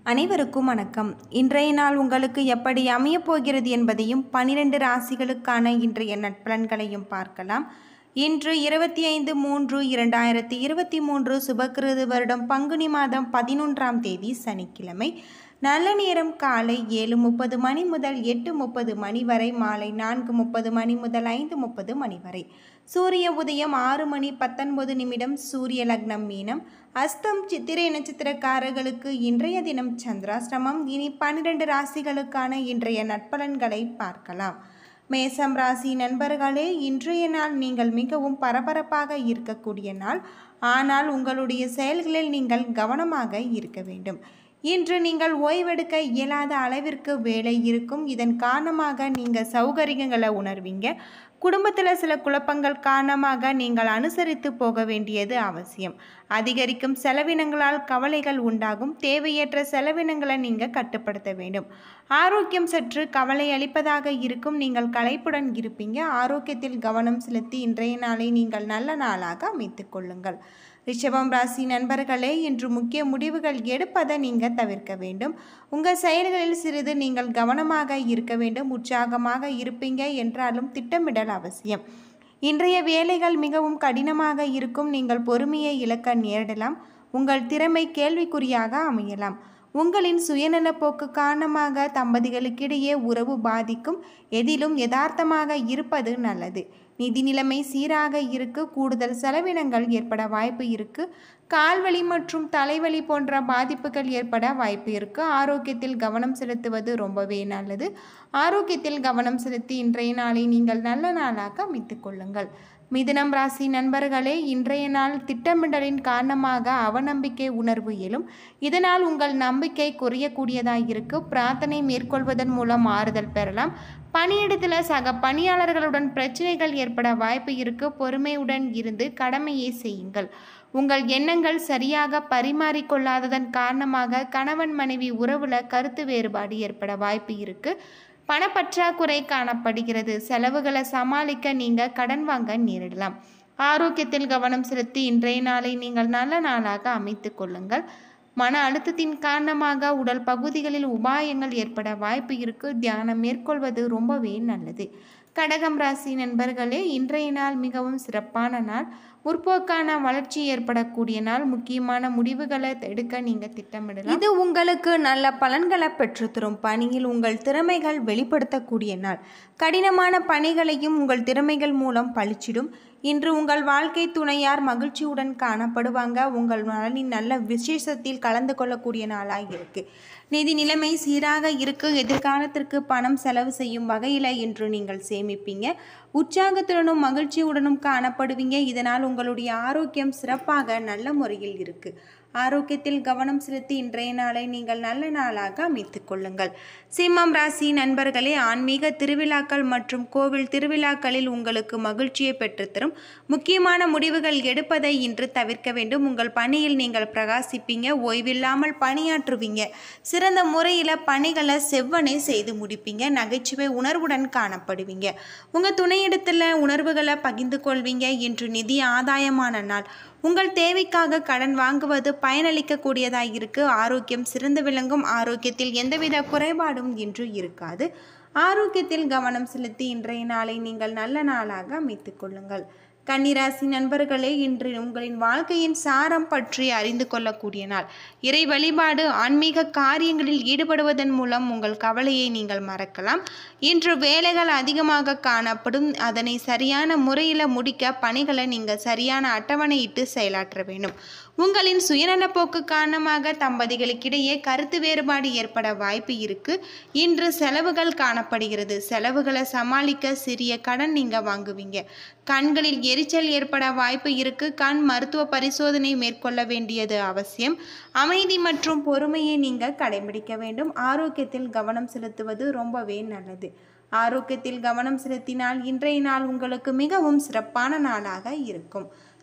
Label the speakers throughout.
Speaker 1: அனைவருக்கும் வணக்கம் இன்றைய நாள் உங்களுக்கு எப்படி அமையப் போகிறது என்பதையும் பனிரெண்டு ராசிகளுக்கான இன்றைய நட்பலன்களையும் பார்க்கலாம் இன்று இருபத்தி ஐந்து மூன்று இரண்டாயிரத்தி இருபத்தி மூன்று சுபக்கிருது வருடம் பங்குனி மாதம் பதினொன்றாம் தேதி சனிக்கிழமை நல்ல நேரம் காலை ஏழு முப்பது மணி முதல் எட்டு முப்பது மணி வரை மாலை நான்கு முப்பது மணி முதல் ஐந்து முப்பது மணி வரை சூரிய உதயம் ஆறு மணி பத்தொன்பது நிமிடம் சூரிய லக்னம் மீனம் அஸ்தம் சித்திரை நட்சத்திரக்காரர்களுக்கு இன்றைய தினம் சந்திராஷ்டமம் இனி பன்னிரண்டு ராசிகளுக்கான இன்றைய நட்பலன்களை பார்க்கலாம் மேசம் ராசி நண்பர்களே இன்றைய நாள் நீங்கள் மிகவும் பரபரப்பாக இருக்கக்கூடிய நாள் ஆனால் உங்களுடைய செயல்களில் நீங்கள் கவனமாக இருக்க வேண்டும் இன்று நீங்கள் ஓய்வெடுக்க இயலாத அளவிற்கு வேலை இருக்கும் இதன் காரணமாக நீங்கள் சௌகரியங்களை உணர்வீங்க குடும்பத்தில் சில குழப்பங்கள் காரணமாக நீங்கள் அனுசரித்து போக வேண்டியது அவசியம் அதிகரிக்கும் செலவினங்களால் கவலைகள் உண்டாகும் தேவையற்ற செலவினங்களை நீங்கள் கட்டுப்படுத்த வேண்டும் ஆரோக்கியம் சற்று கவலை அளிப்பதாக இருக்கும் நீங்கள் களைப்புடன் இருப்பீங்க ஆரோக்கியத்தில் கவனம் செலுத்தி இன்றைய நாளை நீங்கள் நல்ல நாளாக அமைத்துக் கொள்ளுங்கள் ரிஷபம் ராசி நண்பர்களே இன்று முக்கிய முடிவுகள் எடுப்பதை நீங்கள் தவிர்க்க வேண்டும் உங்கள் செயல்களில் சிறிது நீங்கள் கவனமாக இருக்க வேண்டும் உற்சாகமாக இருப்பீங்க என்றாலும் திட்டமிடல் அவசியம் இன்றைய வேலைகள் மிகவும் கடினமாக இருக்கும் நீங்கள் பொறுமையை இழக்க நேரிடலாம் உங்கள் திறமை கேள்விக்குறியாக அமையலாம் உங்களின் சுயநல போக்கு காரணமாக தம்பதிகளுக்கிடையே உறவு பாதிக்கும் எதிலும் யதார்த்தமாக இருப்பது நல்லது நிதி நிலைமை சீராக இருக்கு கூடுதல் செலவினங்கள் ஏற்பட வாய்ப்பு இருக்கு கால்வலி மற்றும் தலைவலி போன்ற பாதிப்புகள் ஏற்பட வாய்ப்பு இருக்கு ஆரோக்கியத்தில் கவனம் செலுத்துவது ரொம்பவே நல்லது ஆரோக்கியத்தில் கவனம் செலுத்தி இன்றைய நாளை நீங்கள் நல்ல நாளாக அமைத்துக் கொள்ளுங்கள் மிதுனம் ராசி நண்பர்களே இன்றைய நாள் திட்டமிடலின் காரணமாக அவநம்பிக்கை உணர்வு எழும் இதனால் உங்கள் நம்பிக்கை குறையக்கூடியதாக இருக்கு பிரார்த்தனை மேற்கொள்வதன் மூலம் ஆறுதல் பெறலாம் பணியிடத்தில் சக பணியாளர்களுடன் பிரச்சனைகள் ஏற்பட வாய்ப்பு இருக்கு பொறுமையுடன் இருந்து கடமையை செய்யுங்கள் உங்கள் எண்ணங்கள் சரியாக பரிமாறிக்கொள்ளாததன் காரணமாக கணவன் மனைவி உறவுல கருத்து வேறுபாடு ஏற்பட வாய்ப்பு இருக்கு பணப்பற்றாக்குறை காணப்படுகிறது செலவுகளை சமாளிக்க நீங்கள் கடன் வாங்க நேரிடலாம் ஆரோக்கியத்தில் கவனம் செலுத்தி இன்றைய நாளை நீங்கள் நல்ல நாளாக அமைத்துக் கொள்ளுங்கள் மன அழுத்தத்தின் காரணமாக உடல் பகுதிகளில் உபாயங்கள் ஏற்பட வாய்ப்பு இருக்கு தியானம் மேற்கொள்வது ரொம்பவே நல்லது கடகம் ராசி நண்பர்களே இன்றைய நாள் மிகவும் சிறப்பான நாள் முற்போக்கான வளர்ச்சி ஏற்படக்கூடிய நாள் முக்கியமான முடிவுகளை எடுக்க நீங்க திட்டமிடலாம் இது உங்களுக்கு நல்ல பலன்களை பெற்றுத்தரும் பணியில் உங்கள் திறமைகள் வெளிப்படுத்தக்கூடிய நாள் கடினமான பணிகளையும் உங்கள் திறமைகள் மூலம் பளிச்சிடும் இன்று உங்கள் வாழ்க்கை துணையார் மகிழ்ச்சியுடன் காணப்படுவாங்க உங்கள் நலனின் நல்ல விசேஷத்தில் கலந்து கொள்ளக்கூடிய நாளாக இருக்கு நிதி நிலைமை சீராக இருக்கு எதிர்காலத்திற்கு பணம் செலவு செய்யும் வகையில் இன்று நீங்கள் சேமிப்பீங்க உற்சாகத்துடனும் மகிழ்ச்சியுடனும் காணப்படுவீங்க இதனால் உங்களுடைய ஆரோக்கியம் சிறப்பாக நல்ல முறையில் இருக்கு ஆரோக்கியத்தில் கவனம் செலுத்தி இன்றைய நாளை நீங்கள் நல்ல நாளாக அமைத்துக் கொள்ளுங்கள் சிம்மம் ராசி நண்பர்களே ஆன்மீக திருவிழாக்கள் மற்றும் கோவில் திருவிழாக்களில் உங்களுக்கு மகிழ்ச்சியை பெற்றுத்தரும் முக்கியமான முடிவுகள் எடுப்பதை இன்று தவிர்க்க வேண்டும் உங்கள் பணியில் நீங்கள் பிரகாசிப்பீங்க ஓய்வில்லாமல் பணியாற்றுவீங்க சிறந்த முறையில் பணிகளை செவ்வனே செய்து முடிப்பீங்க நகைச்சுவை உணர்வுடன் காணப்படுவீங்க உங்கள் துணையிடத்தில் உணர்வுகளை பகிர்ந்து கொள்வீங்க இன்று நிதி ஆதாயமான நாள் உங்கள் தேவைக்காக கடன் வாங்குவது பயனளிக்கக்கூடியதாக இருக்கு ஆரோக்கியம் சிறந்து விளங்கும் ஆரோக்கியத்தில் எந்தவித குறைபாடும் இன்று இருக்காது ஆரோக்கியத்தில் கவனம் செலுத்தி இன்றைய நாளை நீங்கள் நல்ல நாளாக அமைத்துக் கொள்ளுங்கள் கன்னிராசி நண்பர்களே இன்று உங்களின் வாழ்க்கையின் சாரம் பற்றி அறிந்து கொள்ளக்கூடிய நாள் இறை வழிபாடு ஆன்மீக காரியங்களில் ஈடுபடுவதன் மூலம் உங்கள் கவலையை நீங்கள் மறக்கலாம் இன்று வேலைகள் அதிகமாக காணப்படும் அதனை சரியான முறையில் முடிக்க பணிகளை நீங்கள் சரியான அட்டவணையிட்டு செயலாற்ற வேண்டும் உங்களின் சுயநலப்போக்கு காரணமாக தம்பதிகளுக்கிடையே கருத்து வேறுபாடு ஏற்பட வாய்ப்பு இருக்கு இன்று செலவுகள் காணப்படுகிறது செலவுகளை சமாளிக்க சிறிய கடன் நீங்க வாங்குவீங்க கண்களில் எரிச்சல் ஏற்பட வாய்ப்பு இருக்கு கண் மருத்துவ பரிசோதனை மேற்கொள்ள வேண்டியது அவசியம் அமைதி மற்றும் பொறுமையை நீங்கள் கடைபிடிக்க வேண்டும் ஆரோக்கியத்தில் கவனம் செலுத்துவது ரொம்பவே நல்லது ஆரோக்கியத்தில் கவனம் செலுத்தினால் இன்றைய நாள் உங்களுக்கு மிகவும் சிறப்பான நாளாக இருக்கும்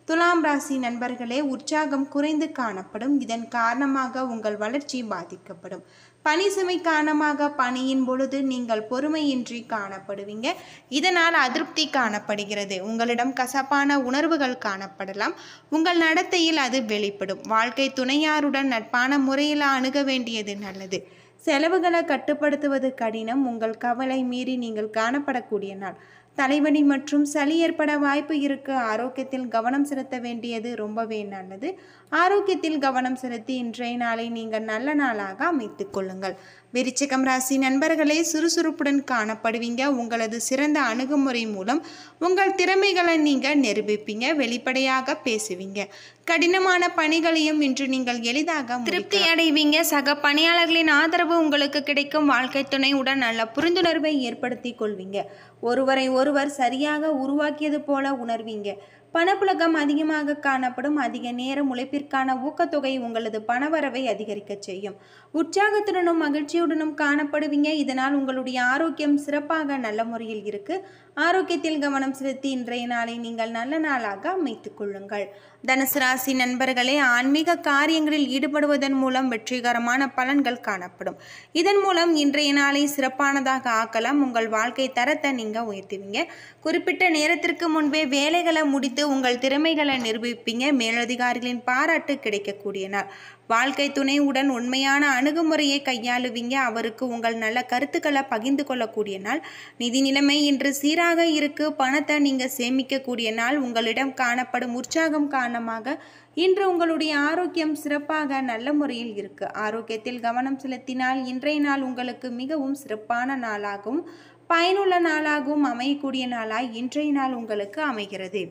Speaker 1: துலாம் ராசி நண்பர்களே உற்சாகம் குறைந்து காணப்படும் இதன் காரணமாக உங்கள் வளர்ச்சி பாதிக்கப்படும் பணி சுமை காரணமாக பணியின் பொழுது நீங்கள் பொறுமையின்றி காணப்படுவீங்க இதனால் அதிருப்தி காணப்படுகிறது உங்களிடம் கசப்பான உணர்வுகள் காணப்படலாம் உங்கள் நடத்தையில் அது வெளிப்படும் வாழ்க்கை துணையாருடன் நட்பான முறையில் அணுக வேண்டியது நல்லது செலவுகளை கட்டுப்படுத்துவது கடினம் உங்கள் கவலை மீறி நீங்கள் காணப்படக்கூடிய நாள் தலைவலி மற்றும் சளி ஏற்பட வாய்ப்பு இருக்கு ஆரோக்கியத்தில் கவனம் செலுத்த வேண்டியது ரொம்பவே நல்லது ஆரோக்கியத்தில் கவனம் செலுத்தி இன்றைய நாளை நீங்கள் நல்ல நாளாக அமைத்துக் கொள்ளுங்கள் விருச்சிகம் ராசி நண்பர்களே சுறுசுறுப்புடன் காணப்படுவீங்க உங்களது சிறந்த அணுகுமுறை மூலம் உங்கள் திறமைகளை நீங்கள் நிரூபிப்பீங்க வெளிப்படையாக பேசுவீங்க கடினமான பணிகளையும் இன்று நீங்கள் எளிதாக திருப்தி அடைவீங்க சக பணியாளர்களின் ஆதரவு உங்களுக்கு கிடைக்கும் வாழ்க்கை துணையுடன் நல்ல புரிந்துணர்வை ஏற்படுத்தி கொள்வீங்க ஒருவரை ஒருவர் சரியாக உருவாக்கியது போல உணர்வீங்க பணப்புழக்கம் அதிகமாக காணப்படும் அதிக நேரம் உழைப்பிற்கான ஊக்கத்தொகை உங்களது பணவரவை அதிகரிக்க செய்யும் உற்சாகத்துடனும் மகிழ்ச்சியுடனும் காணப்படுவீங்க இதனால் உங்களுடைய ஆரோக்கியம் சிறப்பாக நல்ல முறையில் இருக்கு ஆரோக்கியத்தில் கவனம் செலுத்தி இன்றைய நாளை நீங்கள் நல்ல நாளாக அமைத்துக் கொள்ளுங்கள் தனுசு ராசி நண்பர்களே ஆன்மீக காரியங்களில் ஈடுபடுவதன் மூலம் வெற்றிகரமான பலன்கள் காணப்படும் இதன் மூலம் இன்றைய நாளை சிறப்பானதாக ஆக்கலாம் உங்கள் வாழ்க்கை தரத்தை நீங்கள் உயர்த்துவீங்க குறிப்பிட்ட நேரத்திற்கு முன்பே வேலைகளை முடித்து உங்கள் திறமைகளை நிரூபிப்பீங்க மேலதிகாரிகளின் பாராட்டு கிடைக்கக்கூடிய நாள் வாழ்க்கை துணையுடன் உண்மையான அணுகுமுறையை கையாளுவீங்க அவருக்கு உங்கள் நல்ல கருத்துக்களை பகிர்ந்து கொள்ளக்கூடிய நாள் நிதி நிலைமை இன்று சீராக இருக்கு பணத்தை நீங்கள் சேமிக்கக்கூடிய நாள் உங்களிடம் காணப்படும் உற்சாகம் காரணமாக இன்று உங்களுடைய ஆரோக்கியம் சிறப்பாக நல்ல முறையில் இருக்கு ஆரோக்கியத்தில் கவனம் செலுத்தினால் இன்றைய நாள் உங்களுக்கு மிகவும் சிறப்பான நாளாகவும் பயனுள்ள நாளாகவும் அமையக்கூடிய நாளாய் இன்றைய நாள் உங்களுக்கு அமைகிறது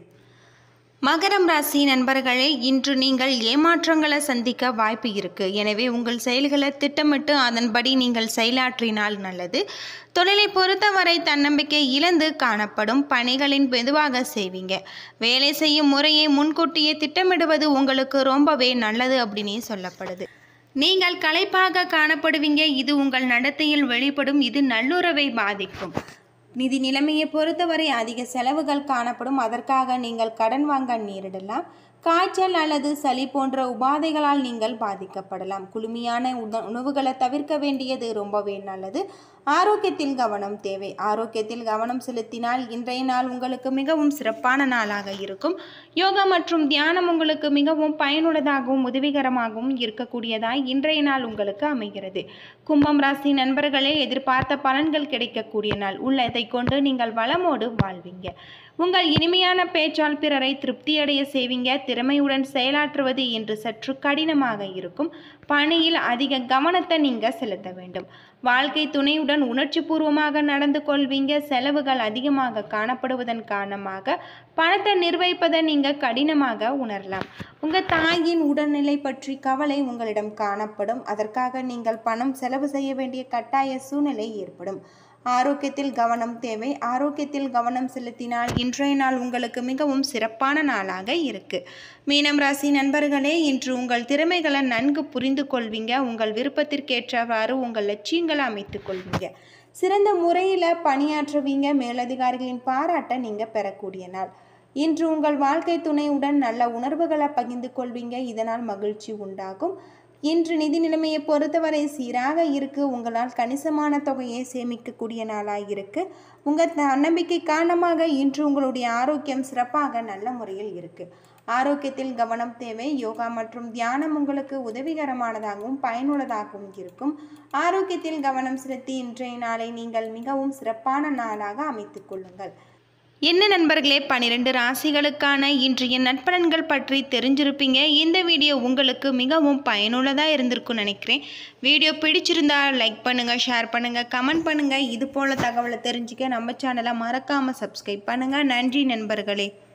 Speaker 1: மகரம் ராசி நண்பர்களே இன்று நீங்கள் ஏமாற்றங்களை சந்திக்க வாய்ப்பு இருக்கு எனவே உங்கள் செயல்களை திட்டமிட்டு அதன்படி நீங்கள் செயலாற்றினால் நல்லது தொழிலை பொறுத்தவரை தன்னம்பிக்கை இழந்து காணப்படும் பணிகளின் மெதுவாக செய்வீங்க வேலை செய்யும் முறையை முன்கூட்டியே திட்டமிடுவது உங்களுக்கு ரொம்பவே நல்லது அப்படின்னே சொல்லப்படுது நீங்கள் களைப்பாக காணப்படுவீங்க இது உங்கள் நடத்தையில் வெளிப்படும் இது நல்லுறவை பாதிக்கும் நிதி நிலைமையை பொறுத்தவரை அதிக செலவுகள் காணப்படும் அதற்காக நீங்கள் கடன் வாங்க நேரிடலாம் காய்ச்சல் அல்லது சளி போன்ற உபாதைகளால் நீங்கள் பாதிக்கப்படலாம் குளுமையான உண- உணவுகளை தவிர்க்க வேண்டியது ரொம்பவே நல்லது ஆரோக்கியத்தில் கவனம் தேவை ஆரோக்கியத்தில் கவனம் செலுத்தினால் இன்றைய நாள் உங்களுக்கு மிகவும் சிறப்பான நாளாக இருக்கும் யோகா மற்றும் தியானம் உங்களுக்கு மிகவும் பயனுள்ளதாகவும் உதவிகரமாகவும் இருக்கக்கூடியதாய் இன்றைய நாள் உங்களுக்கு அமைகிறது கும்பம் ராசி நண்பர்களே எதிர்பார்த்த பலன்கள் கிடைக்கக்கூடிய நாள் உள்ளதை கொண்டு நீங்கள் வளமோடு வாழ்வீங்க உங்கள் இனிமையான பேச்சால் பிறரை திருப்தியடைய செய்வீங்க திறமையுடன் செயலாற்றுவது என்று சற்று கடினமாக இருக்கும் பணியில் அதிக கவனத்தை நீங்கள் செலுத்த வேண்டும் வாழ்க்கை துணையுடன் உணர்ச்சி பூர்வமாக நடந்து கொள்வீங்க செலவுகள் அதிகமாக காணப்படுவதன் காரணமாக பணத்தை நிர்வகிப்பதை நீங்கள் கடினமாக உணரலாம் உங்கள் தாயின் உடல்நிலை பற்றி கவலை உங்களிடம் காணப்படும் அதற்காக நீங்கள் பணம் செலவு செய்ய வேண்டிய கட்டாய சூழ்நிலை ஏற்படும் ஆரோக்கியத்தில் கவனம் தேவை ஆரோக்கியத்தில் கவனம் செலுத்தினால் இன்றைய நாள் உங்களுக்கு மிகவும் சிறப்பான நாளாக இருக்கு மீனம் ராசி நண்பர்களே இன்று உங்கள் திறமைகளை நன்கு புரிந்து கொள்வீங்க உங்கள் விருப்பத்திற்கேற்றவாறு உங்கள் லட்சியங்களை அமைத்துக் கொள்வீங்க சிறந்த முறையில் பணியாற்றுவீங்க மேலதிகாரிகளின் பாராட்டை நீங்கள் பெறக்கூடிய நாள் இன்று உங்கள் வாழ்க்கை துணையுடன் நல்ல உணர்வுகளை பகிர்ந்து கொள்வீங்க இதனால் மகிழ்ச்சி உண்டாகும் இன்று நிதி நிலைமையை பொறுத்தவரை சீராக இருக்கு உங்களால் கணிசமான தொகையை சேமிக்கக்கூடிய நாளாக இருக்கு உங்கள் தன்னம்பிக்கை காரணமாக இன்று உங்களுடைய ஆரோக்கியம் சிறப்பாக நல்ல முறையில் இருக்கு ஆரோக்கியத்தில் கவனம் தேவை யோகா மற்றும் தியானம் உங்களுக்கு உதவிகரமானதாகவும் பயனுள்ளதாகவும் இருக்கும் ஆரோக்கியத்தில் கவனம் செலுத்தி இன்றைய நாளை நீங்கள் மிகவும் சிறப்பான நாளாக அமைத்துக் கொள்ளுங்கள் என்ன நண்பர்களே பன்னிரெண்டு ராசிகளுக்கான இன்றைய நட்பலன்கள் பற்றி தெரிஞ்சிருப்பீங்க இந்த வீடியோ உங்களுக்கு மிகவும் பயனுள்ளதாக இருந்திருக்கும்னு நினைக்கிறேன் வீடியோ பிடிச்சிருந்தா லைக் பண்ணுங்கள் ஷேர் பண்ணுங்கள் கமெண்ட் பண்ணுங்கள் இது போல் தகவலை தெரிஞ்சுக்க நம்ம சேனலை மறக்காமல் சப்ஸ்கிரைப் பண்ணுங்கள் நன்றி நண்பர்களே